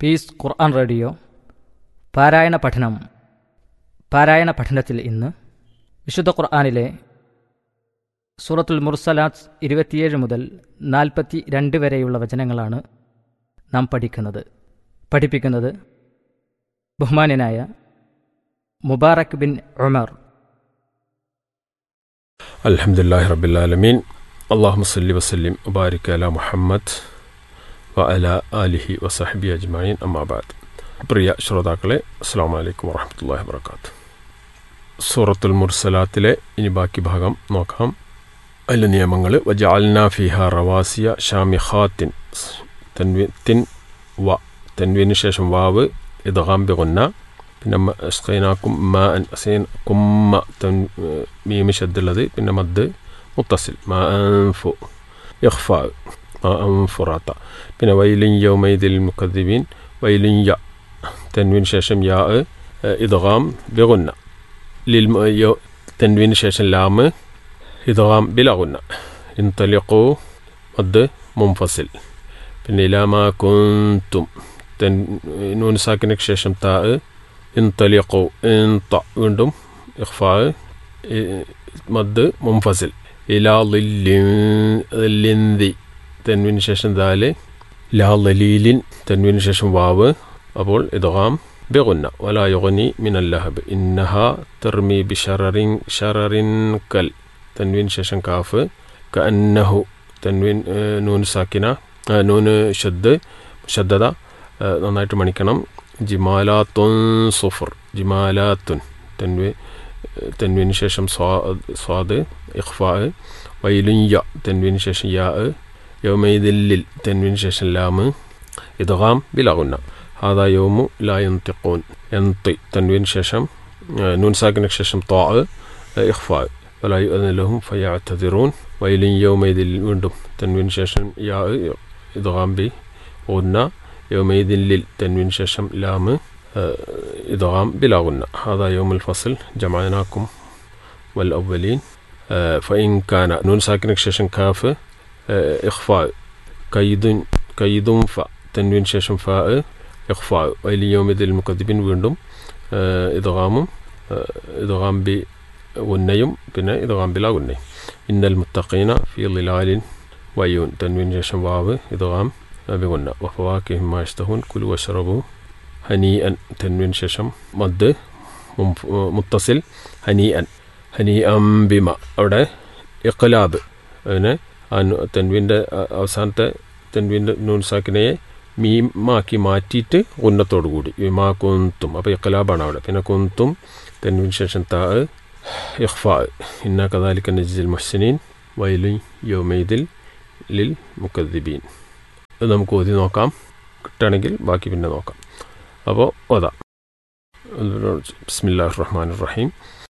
piece ഖുർആൻ radio പാരായണ പഠനം പാരായണ പഠനത്തിൽ ഇന്ന് വിശുദ്ധ ഖുർആനിലെ സൂറത്തുൽ മുർസലാത്ത് ഇരുപത്തിയേഴ് മുതൽ നാൽപ്പത്തി രണ്ട് വരെയുള്ള വചനങ്ങളാണ് നാം പഠിക്കുന്നത് പഠിപ്പിക്കുന്നത് ബഹുമാന്യനായ മുബാറക് ബിൻ ഉമർ അലഹമുല്ലാഹി റബിലാലമീൻ അള്ളാഹു സല്ലി വസ്ലിം മുബാരിക് അല മുഹമ്മദ് വ അല അലിഹി വസഹബി അജ്മായിൻ അമ്മാബാദ് പ്രിയ ശ്രോതാക്കളെ അസ്സാം വലൈക്കും വാഹമത്തല്ലാഹി വർക്കാത്ത് സൂറത്തുൽ മുർസലാത്തിലെ ഇനി ബാക്കി ഭാഗം നോക്കാം അതിലെ നിയമങ്ങൾ വജാൽന ഫിഹ റവാസിയ ഷാമിഖാത്തിൻ തൻവി തിൻ വ തൻവീന് ശേഷം വാവ് ഇദ്ഗാം ബിഗുന്ന പിന്നെ സ്കൈനാക്കും മാ അൻ സൈൻ കുമ്മ തൻ മീമി ഷദ്ദുള്ളത് പിന്നെ മദ് മുത്തസിൽ മാ അൻഫു ഇഖ്ഫ മാ അൻഫുറാത്ത പിന്നെ വൈലിൻ യൗമൈദിൽ മുക്കദ്ദിബീൻ വൈലിൻ യ തൻവീന് ശേഷം യാ ഇദ്ഗാം ബിഗുന്ന ലിൽ തൻവീന് ശേഷം ലാമ് ഇദ്ഗാം ബിലഗുന്ന ഇൻതലിഖു മദ് മുംഫസിൽ പിന്നെ ഇലാമാ കുന്തും തെൻ നൂൻ സാക്കിനക്ക് ശേഷം താ ഇൻതലിഖു ഇൻത വീണ്ടും ഇഖ്ഫാ മദ് മുംഫസിൽ ഇലാ ലിന്ദി തെൻവിന് ശേഷം ദാല് ലാ ലലീലിൻ തെൻവിന് ശേഷം വാവ് അപ്പോൾ ഇദ്ഗാം ബിഗുന്ന വലാ യുഗ്നി മിൻ അല്ലഹബ് ഇന്നഹ തർമി ബിഷററിൻ ഷററിൻ കൽ തൻവീൻ ശേഷം കാഫ് കന്നഹു തൻവീൻ നൂൻ സാക്കിന നൂന് ഷദ് ഷദ്ദത നന്നായിട്ട് മണിക്കണം ജിമാലാത്തുൻ സുഫർ ജിമാലാത്തുൻ തൻവി തൻവീന് ശേഷം സ്വാ സ്വാദ് ഇഖ്ഫാ വൈലുൻ യ തൻവീന് ശേഷം യാ യൗമൈദില്ലിൽ തൻവീന് ശേഷം ലാമ് ഇദ്ഗാം ബിലഗുന്ന ഹാദാ യൗമു ലാ യന്തിഖൂൻ യന്തി തൻവീന് ശേഷം നൂൻ സാക്കിന് ശേഷം ത്വാ ഇഖ്ഫാ ولا يؤذن لهم فيعتذرون ويل يومئذ വീണ്ടും തൻവീൻ ശേഷം യാ ഇദ്ഗാം ബി غنى يومئذ للتنوين ششم لام إدغام بلا غنى هذا يوم الفصل جمعناكم والأولين فإن كان نون ساكن ششم كاف إخفاء كيد كيد ف تنوين ششم فاء إخفاء ويل يومئذ المكذبين വീണ്ടും إدغام إدغام بي ഉന്നയും പിന്നെ ഇത് കാമ്പില ഉന്നയും ഇന്നൽ മുത്തഖീന ഫി ലിലാലിൻ വയ്യൂൻ തൻവീൻ ശേഷം വാവ് ഇത് കാം ബിഗുന്ന വഫവാക്കിഹിം മാഷ്തഹൂൻ കുലു വഷറബു ഹനീ അൻ തൻവീൻ ശേഷം മദ് മുത്തസിൽ ഹനീ അൻ ഹനീ അംബിമ അവിടെ ഇഖ്ലാബ് അതിന് തെൻവീൻ്റെ അവസാനത്തെ തെൻവീൻ്റെ നൂൻസാക്കിനെ മീമാക്കി മാറ്റിയിട്ട് ഉന്നത്തോടു കൂടി വിമാ കുന്തും അപ്പോൾ ഇഖ്ലാബാണ് അവിടെ പിന്നെ കുന്തും തെൻവീൻ ശേഷം താ ഇഖ്ഫാ ഇന്ന കദാലിക്ക നജിൽ മുഹ്സിനീൻ വൈലു യോമൈദിൽ ലിൽ മുക്കദ്ദിബീൻ ഇത് നമുക്ക് ഓതി നോക്കാം കിട്ടുകയാണെങ്കിൽ ബാക്കി പിന്നെ നോക്കാം അപ്പോൾ ഓതാം ബിസ്മില്ലാഹ് റഹ്മാൻ റഹീം